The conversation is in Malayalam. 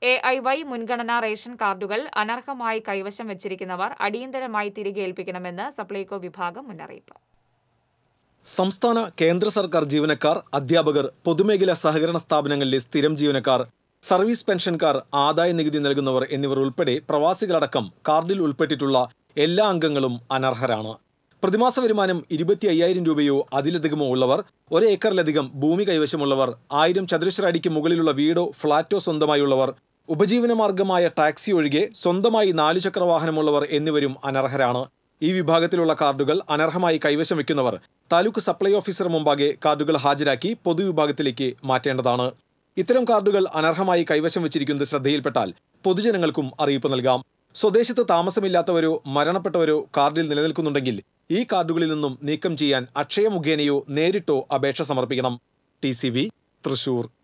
എ ഐ വൈ മുൻഗണനാ റേഷൻ കാർഡുകൾ അനർഹമായി കൈവശം വെച്ചിരിക്കുന്നവർ അടിയന്തരമായി തിരികെ ഏൽപ്പിക്കണമെന്ന് സപ്ലൈകോ വിഭാഗം മുന്നറിയിപ്പ് സംസ്ഥാന കേന്ദ്ര സർക്കാർ ജീവനക്കാർ അധ്യാപകർ പൊതുമേഖലാ സഹകരണ സ്ഥാപനങ്ങളിലെ സ്ഥിരം ജീവനക്കാർ സർവീസ് പെൻഷൻകാർ ആദായ നികുതി നൽകുന്നവർ എന്നിവർ ഉൾപ്പെടെ പ്രവാസികളടക്കം കാർഡിൽ ഉൾപ്പെട്ടിട്ടുള്ള എല്ലാ അംഗങ്ങളും അനർഹരാണ് പ്രതിമാസ വരുമാനം ഇരുപത്തി അയ്യായിരം രൂപയോ അതിലധികമോ ഉള്ളവർ ഒരേക്കറിലധികം ഭൂമി കൈവശമുള്ളവർ ആയിരം ചതുരശ്ര അടിക്ക് മുകളിലുള്ള വീടോ ഫ്ളാറ്റോ സ്വന്തമായുള്ളവർ ഉപജീവന മാർഗമായ ടാക്സി ഒഴികെ സ്വന്തമായി നാലുചക്ര വാഹനമുള്ളവർ എന്നിവരും അനർഹരാണ് ഈ വിഭാഗത്തിലുള്ള കാർഡുകൾ അനർഹമായി കൈവശം വയ്ക്കുന്നവർ താലൂക്ക് സപ്ലൈ ഓഫീസർ മുമ്പാകെ കാർഡുകൾ ഹാജരാക്കി പൊതുവിഭാഗത്തിലേക്ക് മാറ്റേണ്ടതാണ് ഇത്തരം കാർഡുകൾ അനർഹമായി കൈവശം വെച്ചിരിക്കുന്നത് ശ്രദ്ധയിൽപ്പെട്ടാൽ പൊതുജനങ്ങൾക്കും അറിയിപ്പ് നൽകാം സ്വദേശത്ത് താമസമില്ലാത്തവരോ മരണപ്പെട്ടവരോ കാർഡിൽ നിലനിൽക്കുന്നുണ്ടെങ്കിൽ ഈ കാർഡുകളിൽ നിന്നും നീക്കം ചെയ്യാൻ അക്ഷയ മുഖേനയോ നേരിട്ടോ അപേക്ഷ സമർപ്പിക്കണം ടി തൃശൂർ